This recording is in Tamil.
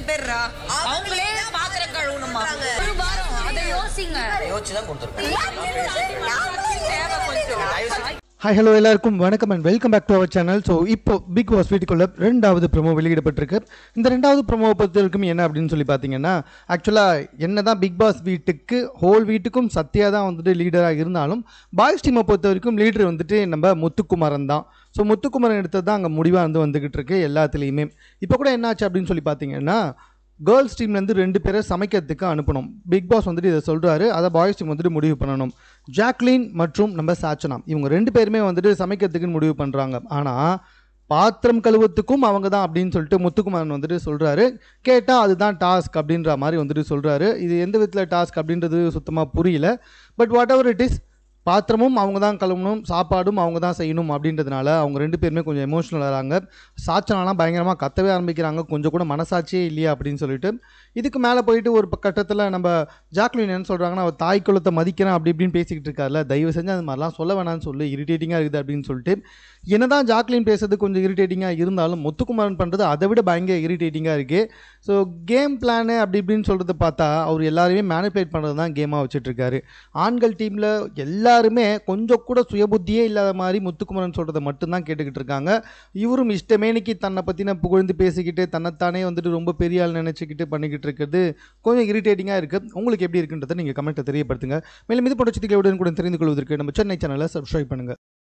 எப்படிரா அவங்களே பாத்திரம் கழுவணுமா ஒரு வாரம் அதை யோசிங்க யோசிச்சு தான் கொடுத்துருக்கேன் தேவை கொஞ்சம் ஹாய் ஹலோ எல்லாருக்கும் வணக்கம் and welcome back to our channel so இப்போ பிக் பாஸ் வீட்டுக்குள்ள ரெண்டாவது ப்ரோமோ வெளியிடப்பட்டிருக்கு இந்த ரெண்டாவது ப்ரோமோவை பொறுத்த வரைக்கும் என்ன அப்படின்னு சொல்லி பார்த்தீங்கன்னா ஆக்சுவலாக என்ன தான் பிக் பாஸ் வீட்டுக்கு ஹோல் வீட்டுக்கும் சத்யா தான் வந்துட்டு லீடராக இருந்தாலும் பாய்ஸ் டீமை பொறுத்த வரைக்கும் லீடர் வந்துட்டு நம்ம முத்துக்குமாரன் தான் ஸோ முத்துக்குமாரன் எடுத்தது தான் அங்கே முடிவாக வந்து வந்துக்கிட்டு இருக்கு எல்லாத்துலேயுமே இப்போ கூட என்னாச்சு அப்படின்னு சொல்லி பார்த்தீங்கன்னா கேர்ள்ஸ் டீம்லேருந்து ரெண்டு பேரை சமைக்கிறதுக்கு அனுப்பணும் பிக் பாஸ் வந்துட்டு இதை சொல்கிறாரு அதை பாய்ஸ் டீம் வந்துட்டு முடிவு பண்ணணும் ஜாக்லின் மற்றும் நம்ம சாச்சனா இவங்க ரெண்டு பேருமே வந்துட்டு சமைக்கிறதுக்குன்னு முடிவு பண்ணுறாங்க ஆனால் பாத்திரம் கழுவத்துக்கும் அவங்க தான் அப்படின்னு சொல்லிட்டு முத்துக்குமாரன் வந்துட்டு சொல்கிறாரு கேட்டால் அதுதான் டாஸ்க் அப்படின்ற மாதிரி வந்துட்டு சொல்கிறாரு இது எந்த விதத்தில் டாஸ்க் அப்படின்றது சுத்தமாக புரியல but whatever it is பாத்திரமும் அவங்க தான் கழுவணும் சாப்பாடும் அவங்க தான் செய்யணும் அப்படின்றதுனால அவங்க ரெண்டு பேருமே கொஞ்சம் எமோஷனல் ஆகிறாங்க சாச்சனாலாம் பயங்கரமாக கத்தவே ஆரம்பிக்கிறாங்க கொஞ்சம் கூட மனசாட்சியே இல்லையா அப்படின்னு சொல்லிட்டு இதுக்கு மேலே போயிட்டு ஒரு கட்டத்தில் நம்ம ஜாக்லின் என்ன சொல்கிறாங்கன்னா அவர் தாய் குலத்தை மதிக்கிறேன் அப்படி இப்படின்னு பேசிக்கிட்டு இருக்காருல்ல தயவு செஞ்சு அது மாதிரிலாம் சொல்ல வேணாம்னு சொல்லி இரிட்டேட்டிங்காக இருக்குது அப்படின்னு சொல்லிட்டு என்னதான் ஜாக்லின் பேசுறது கொஞ்சம் இரிட்டேட்டிங்காக இருந்தாலும் முத்துக்குமாரன் பண்ணுறது அதை விட பயங்கர இரிட்டேட்டிங்காக இருக்குது ஸோ கேம் பிளானு அப்படி இப்படின்னு சொல்கிறத பார்த்தா அவர் எல்லாரையுமே மேனிப்புலேட் பண்ணுறது தான் கேமாக வச்சுட்ருக்காரு ஆண்கள் டீமில் எல்லாருமே கொஞ்சம் கூட சுயபுத்தியே இல்லாத மாதிரி முத்துக்குமரன் சொல்கிறத மட்டும்தான் கேட்டுக்கிட்டு இருக்காங்க இவரும் இஷ்டமேனிக்கு தன்னை பற்றின புகழ்ந்து பேசிக்கிட்டு தன்னைத்தானே வந்துட்டு ரொம்ப பெரிய ஆள் நினச்சிக்கிட்டு பண்ணிக்கிட்டு இருக்கிறது கொஞ்சம் இரிட்டேட்டிங்காக இருக்குது உங்களுக்கு எப்படி இருக்குன்றதை நீங்கள் கமெண்ட்டை தெரியப்படுத்துங்க மேலும் இது போன்ற செய்திகளை உடனுக்குடன் தெரிந்து கொள்வதற்கு நம்ம சென்னை சேனலை சப்ஸ்கிரைப் பண்ணுங்கள்